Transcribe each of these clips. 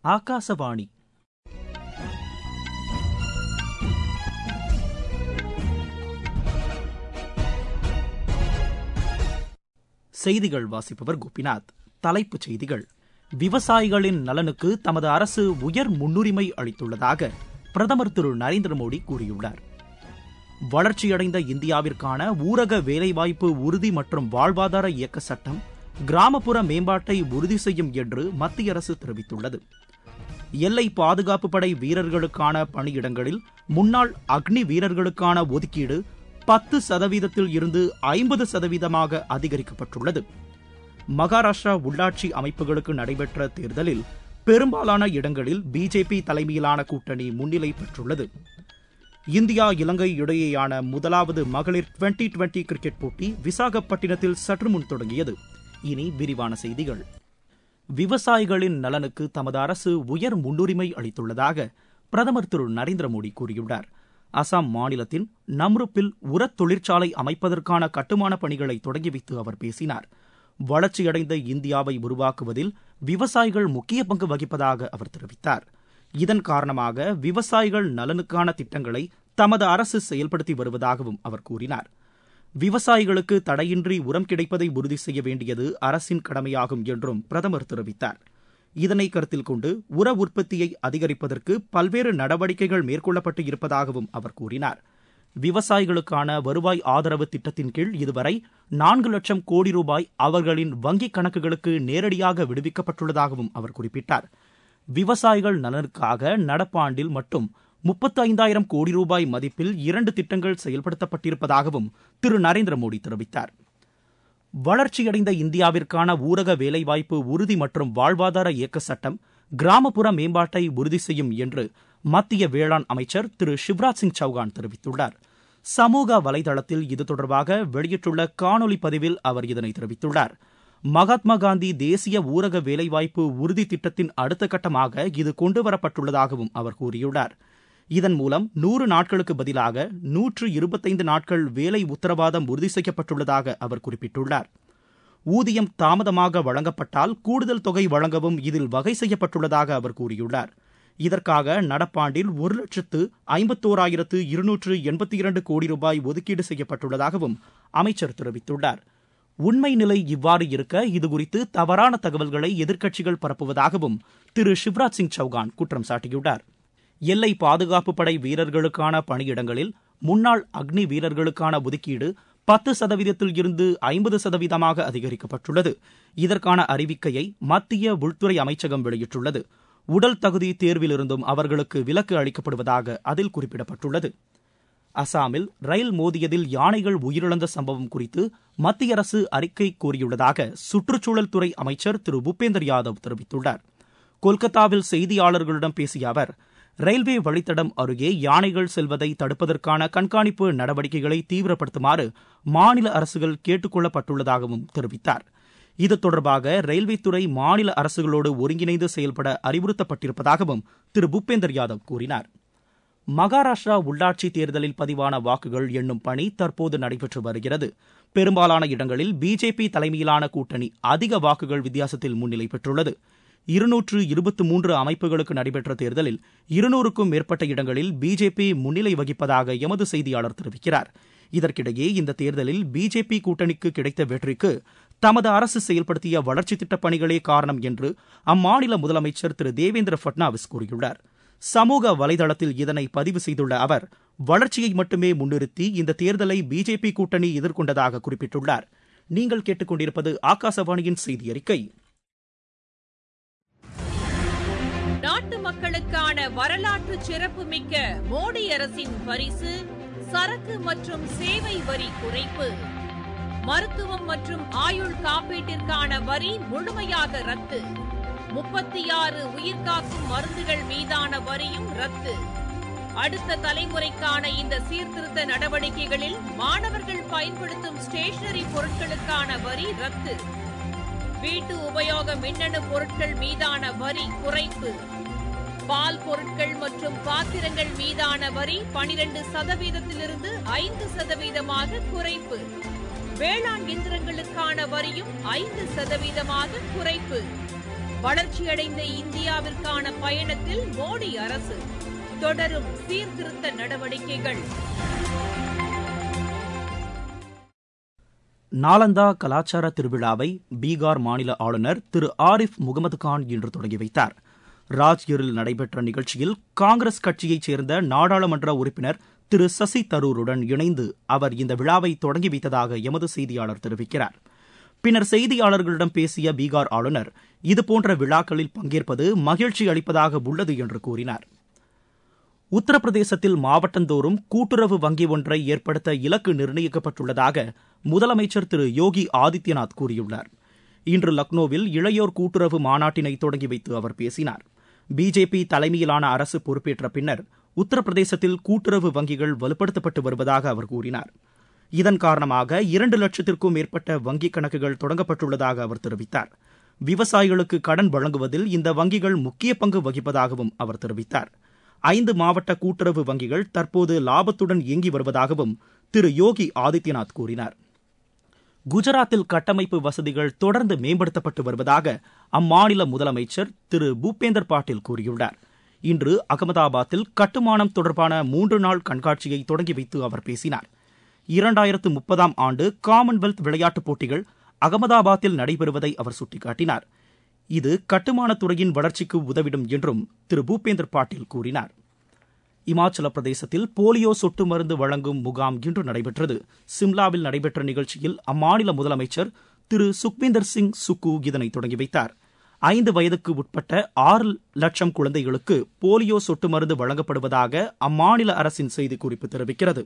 ஆகாசவாணி செய்திகள் வாசிப்பவர் கோபிநாத் தலைப்புச் செய்திகள் விவசாயிகளின் நலனுக்கு தமது அரசு உயர் முன்னுரிமை அளித்துள்ளதாக பிரதமர் திரு நரேந்திர மோடி கூறியுள்ளார் வளர்ச்சியடைந்த இந்தியாவிற்கான ஊரக வேலைவாய்ப்பு உறுதி மற்றும் வாழ்வாதார இயக்க சட்டம் கிராமப்புற மேம்பாட்டை உறுதி செய்யும் என்று மத்திய அரசு தெரிவித்துள்ளது எல்லை பாதுகாப்பு படை வீரர்களுக்கான பணியிடங்களில் முன்னாள் அக்னி வீரர்களுக்கான ஒதுக்கீடு பத்து சதவீதத்தில் இருந்து ஐம்பது சதவீதமாக அதிகரிக்கப்பட்டுள்ளது மகாராஷ்டிரா உள்ளாட்சி அமைப்புகளுக்கு நடைபெற்ற தேர்தலில் பெரும்பாலான இடங்களில் பிஜேபி தலைமையிலான கூட்டணி முன்னிலை பெற்றுள்ளது இந்தியா இலங்கை இடையேயான முதலாவது மகளிர் டுவெண்டி டுவெண்டி கிரிக்கெட் போட்டி விசாகப்பட்டினத்தில் சற்று முன் தொடங்கியது இனி விரிவான செய்திகள் விவசாயிகளின் நலனுக்கு தமது அரசு உயர் முன்னுரிமை அளித்துள்ளதாக பிரதமர் திரு நரேந்திர மோடி கூறியுள்ளார் அசாம் மாநிலத்தின் நம்ருப்பில் உரத் தொழிற்சாலை அமைப்பதற்கான கட்டுமான பணிகளை தொடங்கி வைத்து அவர் பேசினார் வளர்ச்சியடைந்த இந்தியாவை உருவாக்குவதில் விவசாயிகள் முக்கிய பங்கு வகிப்பதாக அவர் தெரிவித்தார் இதன் காரணமாக விவசாயிகள் நலனுக்கான திட்டங்களை தமது அரசு செயல்படுத்தி வருவதாகவும் அவர் கூறினார் விவசாயிகளுக்கு தடையின்றி உரம் கிடைப்பதை உறுதி செய்ய வேண்டியது அரசின் கடமையாகும் என்றும் பிரதமர் தெரிவித்தார் இதனை கருத்தில் கொண்டு உர உற்பத்தியை அதிகரிப்பதற்கு பல்வேறு நடவடிக்கைகள் மேற்கொள்ளப்பட்டு இருப்பதாகவும் அவர் கூறினார் விவசாயிகளுக்கான வருவாய் ஆதரவு திட்டத்தின் கீழ் இதுவரை நான்கு லட்சம் கோடி ரூபாய் அவர்களின் வங்கிக் கணக்குகளுக்கு நேரடியாக விடுவிக்கப்பட்டுள்ளதாகவும் அவர் குறிப்பிட்டார் விவசாயிகள் நலனுக்காக நடப்பாண்டில் மட்டும் முப்பத்தி ஐந்தாயிரம் கோடி ரூபாய் மதிப்பில் இரண்டு திட்டங்கள் செயல்படுத்தப்பட்டிருப்பதாகவும் திரு நரேந்திர மோடி தெரிவித்தார் வளர்ச்சியடைந்த இந்தியாவிற்கான ஊரக வேலைவாய்ப்பு உறுதி மற்றும் வாழ்வாதார இயக்க சட்டம் கிராமப்புற மேம்பாட்டை உறுதி செய்யும் என்று மத்திய வேளாண் அமைச்சர் திரு சிவராஜ் சிங் சௌகான் தெரிவித்துள்ளார் சமூக வலைதளத்தில் இது தொடர்பாக வெளியிட்டுள்ள காணொலி பதிவில் அவர் இதனை தெரிவித்துள்ளார் மகாத்மா காந்தி தேசிய ஊரக வேலைவாய்ப்பு உறுதி திட்டத்தின் அடுத்த கட்டமாக இது கொண்டுவரப்பட்டுள்ளதாகவும் அவர் கூறியுள்ளார் இதன் மூலம் நூறு நாட்களுக்கு பதிலாக நூற்று இருபத்தைந்து நாட்கள் வேலை உத்தரவாதம் உறுதி செய்யப்பட்டுள்ளதாக அவர் குறிப்பிட்டுள்ளார் ஊதியம் தாமதமாக வழங்கப்பட்டால் கூடுதல் தொகை வழங்கவும் இதில் வகை செய்யப்பட்டுள்ளதாக அவர் கூறியுள்ளார் இதற்காக நடப்பாண்டில் ஒரு லட்சத்து ஐம்பத்தோராயிரத்து இருநூற்று எண்பத்தி இரண்டு கோடி ரூபாய் ஒதுக்கீடு செய்யப்பட்டுள்ளதாகவும் அமைச்சர் தெரிவித்துள்ளார் உண்மை நிலை இவ்வாறு இருக்க இதுகுறித்து தவறான தகவல்களை எதிர்க்கட்சிகள் பரப்புவதாகவும் திரு சிவராஜ் சிங் சௌகான் குற்றம் சாட்டியுள்ளார் எல்லை பாதுகாப்பு படை வீரர்களுக்கான பணியிடங்களில் முன்னாள் அக்னி வீரர்களுக்கான ஒதுக்கீடு பத்து சதவீதத்தில் இருந்து ஐம்பது சதவீதமாக அதிகரிக்கப்பட்டுள்ளது இதற்கான அறிவிக்கையை மத்திய உள்துறை அமைச்சகம் வெளியிட்டுள்ளது உடல் தகுதி தேர்விலிருந்தும் அவர்களுக்கு விலக்கு அளிக்கப்படுவதாக அதில் குறிப்பிடப்பட்டுள்ளது அசாமில் ரயில் மோதியதில் யானைகள் உயிரிழந்த சம்பவம் குறித்து மத்திய அரசு அறிக்கை கூறியுள்ளதாக சுற்றுச்சூழல் துறை அமைச்சர் திரு பூபேந்தர் யாதவ் தெரிவித்துள்ளார் கொல்கத்தாவில் செய்தியாளர்களிடம் பேசிய அவர் ரயில்வே வழித்தடம் அருகே யானைகள் செல்வதை தடுப்பதற்கான கண்காணிப்பு நடவடிக்கைகளை தீவிரப்படுத்துமாறு மாநில அரசுகள் கேட்டுக் கொள்ளப்பட்டுள்ளதாகவும் தெரிவித்தார் இது தொடர்பாக ரயில்வே துறை மாநில அரசுகளோடு ஒருங்கிணைந்து செயல்பட அறிவுறுத்தப்பட்டிருப்பதாகவும் திரு பூபேந்தர் யாதவ் கூறினார் மகாராஷ்டிரா உள்ளாட்சி தேர்தலில் பதிவான வாக்குகள் எண்ணும் பணி தற்போது நடைபெற்று வருகிறது பெரும்பாலான இடங்களில் பிஜேபி தலைமையிலான கூட்டணி அதிக வாக்குகள் வித்தியாசத்தில் முன்னிலை பெற்றுள்ளது இருநூற்று இருபத்தி மூன்று அமைப்புகளுக்கு நடைபெற்ற தேர்தலில் இருநூறுக்கும் மேற்பட்ட இடங்களில் பிஜேபி முன்னிலை வகிப்பதாக எமது செய்தியாளர் தெரிவிக்கிறார் இதற்கிடையே இந்த தேர்தலில் பிஜேபி கூட்டணிக்கு கிடைத்த வெற்றிக்கு தமது அரசு செயல்படுத்திய வளர்ச்சி திட்டப் பணிகளே காரணம் என்று அம்மாநில முதலமைச்சர் திரு தேவேந்திர பட்னாவிஸ் கூறியுள்ளார் சமூக வலைதளத்தில் இதனை பதிவு செய்துள்ள அவர் வளர்ச்சியை மட்டுமே முன்னிறுத்தி இந்த தேர்தலை பிஜேபி கூட்டணி எதிர்கொண்டதாக குறிப்பிட்டுள்ளார் நீங்கள் கேட்டுக்கொண்டிருப்பது ஆகாசவாணியின் செய்தி அறிக்கை நாட்டு மக்களுக்கான வரலாற்று சிறப்புமிக்க மோடி அரசின் பரிசு சரக்கு மற்றும் சேவை வரி குறைப்பு மருத்துவம் மற்றும் ஆயுள் காப்பீட்டிற்கான வரி முழுமையாக ரத்து முப்பத்தி ஆறு உயிர்காக்கும் மருந்துகள் மீதான வரியும் ரத்து அடுத்த தலைமுறைக்கான இந்த சீர்திருத்த நடவடிக்கைகளில் மாணவர்கள் பயன்படுத்தும் ஸ்டேஷனரி பொருட்களுக்கான வரி ரத்து வீட்டு உபயோக மின்னணு பொருட்கள் மீதான வரி குறைப்பு பால் பொருட்கள் மற்றும் பாத்திரங்கள் மீதான வரி பனிரெண்டு சதவீதத்திலிருந்து ஐந்து சதவீதமாக குறைப்பு வேளாண் இயந்திரங்களுக்கான வரியும் ஐந்து சதவீதமாக குறைப்பு வளர்ச்சியடைந்த இந்தியாவிற்கான பயணத்தில் மோடி அரசு தொடரும் சீர்திருத்த நடவடிக்கைகள் நாலந்தா கலாச்சார திருவிழாவை பீகார் மாநில ஆளுநர் திரு ஆரிஃப் முகமது கான் இன்று தொடங்கி வைத்தார் ராஜ்கிரில் நடைபெற்ற நிகழ்ச்சியில் காங்கிரஸ் கட்சியைச் சேர்ந்த நாடாளுமன்ற உறுப்பினர் திரு சசி தரூருடன் இணைந்து அவர் இந்த விழாவை தொடங்கி வைத்ததாக எமது செய்தியாளர் தெரிவிக்கிறார் பின்னர் செய்தியாளர்களிடம் பேசிய பீகார் ஆளுநர் இதுபோன்ற விழாக்களில் பங்கேற்பது மகிழ்ச்சி அளிப்பதாக உள்ளது என்று கூறினார் உத்தரப்பிரதேசத்தில் மாவட்டந்தோறும் கூட்டுறவு வங்கி ஒன்றை ஏற்படுத்த இலக்கு நிர்ணயிக்கப்பட்டுள்ளதாக முதலமைச்சர் திரு யோகி ஆதித்யநாத் கூறியுள்ளார் இன்று லக்னோவில் இளையோர் கூட்டுறவு மாநாட்டினை தொடங்கி வைத்து அவர் பேசினார் பிஜேபி தலைமையிலான அரசு பொறுப்பேற்ற பின்னர் உத்தரப்பிரதேசத்தில் கூட்டுறவு வங்கிகள் வலுப்படுத்தப்பட்டு வருவதாக அவர் கூறினார் இதன் காரணமாக இரண்டு லட்சத்திற்கும் மேற்பட்ட வங்கிக் கணக்குகள் தொடங்கப்பட்டுள்ளதாக அவர் தெரிவித்தார் விவசாயிகளுக்கு கடன் வழங்குவதில் இந்த வங்கிகள் முக்கிய பங்கு வகிப்பதாகவும் அவர் தெரிவித்தார் ஐந்து மாவட்ட கூட்டுறவு வங்கிகள் தற்போது லாபத்துடன் இயங்கி வருவதாகவும் திரு யோகி ஆதித்யநாத் கூறினார் குஜராத்தில் கட்டமைப்பு வசதிகள் தொடர்ந்து மேம்படுத்தப்பட்டு வருவதாக அம்மாநில முதலமைச்சர் திரு பூபேந்தர் பாட்டீல் கூறியுள்ளார் இன்று அகமதாபாத்தில் கட்டுமானம் தொடர்பான மூன்று நாள் கண்காட்சியை தொடங்கி வைத்து அவர் பேசினார் இரண்டாயிரத்து முப்பதாம் ஆண்டு காமன்வெல்த் விளையாட்டுப் போட்டிகள் அகமதாபாத்தில் நடைபெறுவதை அவர் சுட்டிக்காட்டினார் இது கட்டுமானத் துறையின் வளர்ச்சிக்கு உதவிடும் என்றும் திரு பூபேந்தர் பாட்டீல் கூறினார் இமாச்சல பிரதேசத்தில் போலியோ சொட்டு மருந்து வழங்கும் முகாம் இன்று நடைபெற்றது சிம்லாவில் நடைபெற்ற நிகழ்ச்சியில் அம்மாநில முதலமைச்சர் திரு சுக்பீந்தர் சிங் சுக்கு இதனை தொடங்கி வைத்தார் ஐந்து வயதுக்கு உட்பட்ட ஆறு லட்சம் குழந்தைகளுக்கு போலியோ சொட்டு மருந்து வழங்கப்படுவதாக அம்மாநில அரசின் செய்திக்குறிப்பு தெரிவிக்கிறது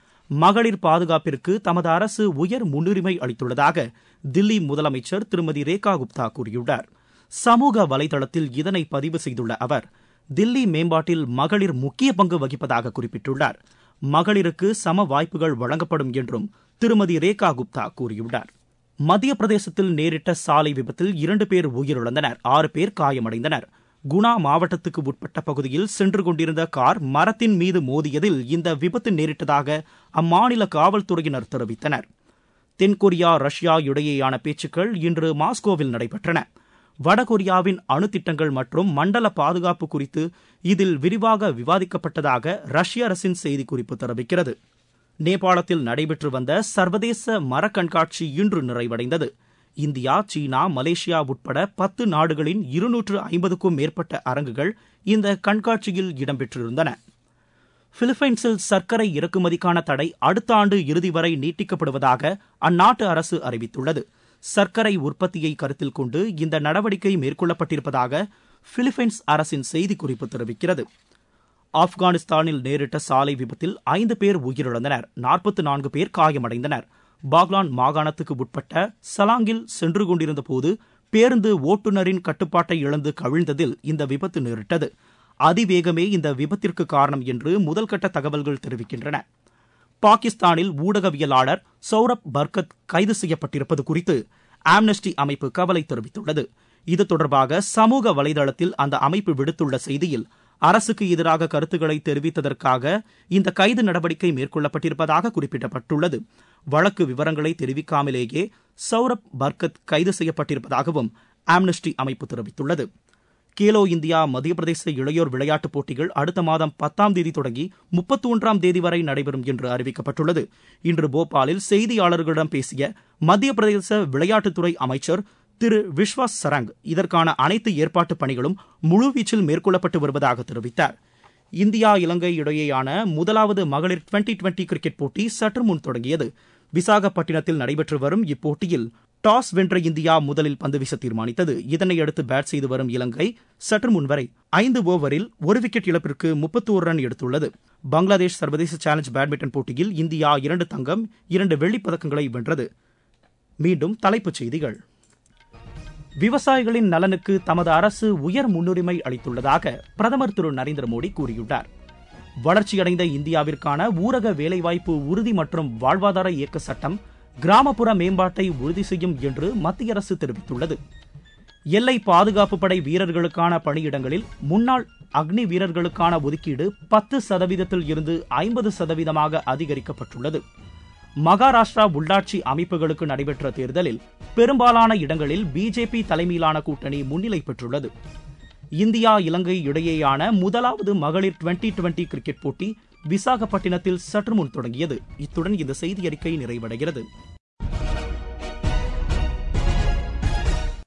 மகளிர் பாதுகாப்பிற்கு தமது அரசு உயர் முன்னுரிமை அளித்துள்ளதாக தில்லி முதலமைச்சர் திருமதி ரேகா குப்தா கூறியுள்ளார் சமூக வலைதளத்தில் இதனை பதிவு செய்துள்ள அவர் தில்லி மேம்பாட்டில் மகளிர் முக்கிய பங்கு வகிப்பதாக குறிப்பிட்டுள்ளார் மகளிருக்கு சம வாய்ப்புகள் வழங்கப்படும் என்றும் திருமதி ரேகா குப்தா கூறியுள்ளார் மத்திய பிரதேசத்தில் நேரிட்ட சாலை விபத்தில் இரண்டு பேர் உயிரிழந்தனர் ஆறு பேர் காயமடைந்தனர் குணா மாவட்டத்துக்கு உட்பட்ட பகுதியில் சென்று கொண்டிருந்த கார் மரத்தின் மீது மோதியதில் இந்த விபத்து நேரிட்டதாக அம்மாநில காவல்துறையினர் தெரிவித்தனர் தென்கொரியா ரஷ்யா இடையேயான பேச்சுக்கள் இன்று மாஸ்கோவில் நடைபெற்றன வடகொரியாவின் அணு திட்டங்கள் மற்றும் மண்டல பாதுகாப்பு குறித்து இதில் விரிவாக விவாதிக்கப்பட்டதாக ரஷ்ய அரசின் செய்திக்குறிப்பு தெரிவிக்கிறது நேபாளத்தில் நடைபெற்று வந்த சர்வதேச மர கண்காட்சி இன்று நிறைவடைந்தது இந்தியா சீனா மலேசியா உட்பட பத்து நாடுகளின் இருநூற்று ஐம்பதுக்கும் மேற்பட்ட அரங்குகள் இந்த கண்காட்சியில் இடம்பெற்றிருந்தன பிலிப்பைன்ஸில் சர்க்கரை இறக்குமதிக்கான தடை அடுத்த ஆண்டு இறுதி வரை நீட்டிக்கப்படுவதாக அந்நாட்டு அரசு அறிவித்துள்ளது சர்க்கரை உற்பத்தியை கருத்தில் கொண்டு இந்த நடவடிக்கை மேற்கொள்ளப்பட்டிருப்பதாக பிலிப்பைன்ஸ் அரசின் செய்திக்குறிப்பு தெரிவிக்கிறது ஆப்கானிஸ்தானில் நேரிட்ட சாலை விபத்தில் ஐந்து பேர் உயிரிழந்தனர் நாற்பத்தி நான்கு பேர் காயமடைந்தனர் பாக்லான் மாகாணத்துக்கு உட்பட்ட சலாங்கில் சென்று கொண்டிருந்த போது பேருந்து ஓட்டுநரின் கட்டுப்பாட்டை இழந்து கவிழ்ந்ததில் இந்த விபத்து நேரிட்டது அதிவேகமே இந்த விபத்திற்கு காரணம் என்று முதல்கட்ட தகவல்கள் தெரிவிக்கின்றன பாகிஸ்தானில் ஊடகவியலாளர் சௌரப் பர்கத் கைது செய்யப்பட்டிருப்பது குறித்து ஆம்னஸ்டி அமைப்பு கவலை தெரிவித்துள்ளது இது தொடர்பாக சமூக வலைதளத்தில் அந்த அமைப்பு விடுத்துள்ள செய்தியில் அரசுக்கு எதிராக கருத்துக்களை தெரிவித்ததற்காக இந்த கைது நடவடிக்கை மேற்கொள்ளப்பட்டிருப்பதாக குறிப்பிடப்பட்டுள்ளது வழக்கு விவரங்களை தெரிவிக்காமலேயே சௌரப் பர்கத் கைது செய்யப்பட்டிருப்பதாகவும் ஆம்னஸ்டி அமைப்பு தெரிவித்துள்ளது கேலோ இந்தியா மத்திய பிரதேச இளையோர் விளையாட்டுப் போட்டிகள் அடுத்த மாதம் பத்தாம் தேதி தொடங்கி முப்பத்தி ஒன்றாம் தேதி வரை நடைபெறும் என்று அறிவிக்கப்பட்டுள்ளது இன்று போபாலில் செய்தியாளர்களிடம் பேசிய மத்திய பிரதேச விளையாட்டுத்துறை அமைச்சர் திரு விஸ்வாஸ் சரங் இதற்கான அனைத்து ஏற்பாட்டு பணிகளும் முழுவீச்சில் மேற்கொள்ளப்பட்டு வருவதாக தெரிவித்தார் இந்தியா இலங்கை இடையேயான முதலாவது மகளிர் டுவெண்டி டுவெண்டி கிரிக்கெட் போட்டி சற்று முன் தொடங்கியது விசாகப்பட்டினத்தில் நடைபெற்று வரும் இப்போட்டியில் டாஸ் வென்ற இந்தியா முதலில் பந்து வீச தீர்மானித்தது இதனையடுத்து பேட் செய்து வரும் இலங்கை சற்று முன்வரை ஐந்து ஓவரில் ஒரு விக்கெட் இழப்பிற்கு முப்பத்தோரு ரன் எடுத்துள்ளது பங்களாதேஷ் சர்வதேச சேலஞ்ச் பேட்மிண்டன் போட்டியில் இந்தியா இரண்டு தங்கம் இரண்டு வெள்ளிப் பதக்கங்களை வென்றது மீண்டும் தலைப்புச் செய்திகள் விவசாயிகளின் நலனுக்கு தமது அரசு உயர் முன்னுரிமை அளித்துள்ளதாக பிரதமர் திரு நரேந்திர மோடி கூறியுள்ளார் வளர்ச்சியடைந்த இந்தியாவிற்கான ஊரக வேலைவாய்ப்பு உறுதி மற்றும் வாழ்வாதார இயக்க சட்டம் கிராமப்புற மேம்பாட்டை உறுதி செய்யும் என்று மத்திய அரசு தெரிவித்துள்ளது எல்லை பாதுகாப்பு படை வீரர்களுக்கான பணியிடங்களில் முன்னாள் அக்னி வீரர்களுக்கான ஒதுக்கீடு பத்து சதவீதத்தில் இருந்து ஐம்பது சதவீதமாக அதிகரிக்கப்பட்டுள்ளது மகாராஷ்டிரா உள்ளாட்சி அமைப்புகளுக்கு நடைபெற்ற தேர்தலில் பெரும்பாலான இடங்களில் பிஜேபி தலைமையிலான கூட்டணி முன்னிலை பெற்றுள்ளது இந்தியா இலங்கை இடையேயான முதலாவது மகளிர் டுவெண்டி டுவெண்டி கிரிக்கெட் போட்டி விசாகப்பட்டினத்தில் சற்று முன் தொடங்கியது இத்துடன் இந்த செய்தி அறிக்கை நிறைவடைகிறது